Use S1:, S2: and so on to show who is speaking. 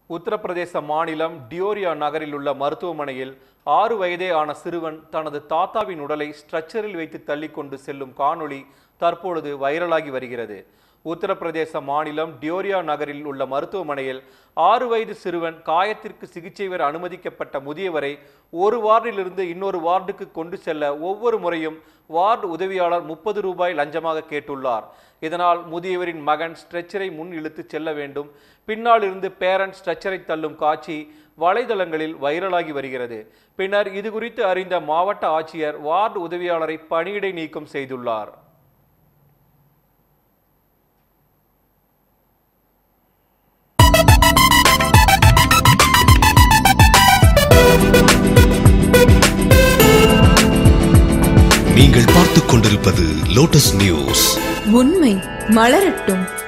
S1: உத்தரப்பிரதேச மாநிலம் டியோரியா நகரில் உள்ள மருத்துவமனையில் ஆறு வயதே ஆன சிறுவன் தனது தாத்தாவின் உடலை ஸ்ட்ரெச்சரில் வைத்து தள்ளிக்கொண்டு செல்லும் காணொளி தற்பொழுது வைரலாகி வருகிறது உத்தரப்பிரதேச மாநிலம் டியோரியா நகரில் உள்ள மருத்துவமனையில் ஆறு வயது சிறுவன் காயத்திற்கு சிகிச்சை பெற அனுமதிக்கப்பட்ட முதியவரை ஒரு வார்டிலிருந்து இன்னொரு வார்டுக்கு கொண்டு செல்ல ஒவ்வொரு முறையும் வார்டு உதவியாளர் முப்பது ரூபாய் லஞ்சமாக கேட்டுள்ளார் இதனால் முதியவரின் மகன் ஸ்ட்ரெச்சரை முன் இழுத்து செல்ல வேண்டும் பின்னால் இருந்து பேரண்ட் ஸ்ட்ரெச்சரை தள்ளும் காட்சி வலைதளங்களில் வைரலாகி வருகிறது பின்னர் இது குறித்து அறிந்த மாவட்ட ஆட்சியர் வார்டு உதவியாளரை பணியிடை நீக்கம் செய்துள்ளார்
S2: நீங்கள் பார்த்துக் கொண்டிருப்பது லோட்டஸ் நியூஸ்
S3: உண்மை மலரட்டும்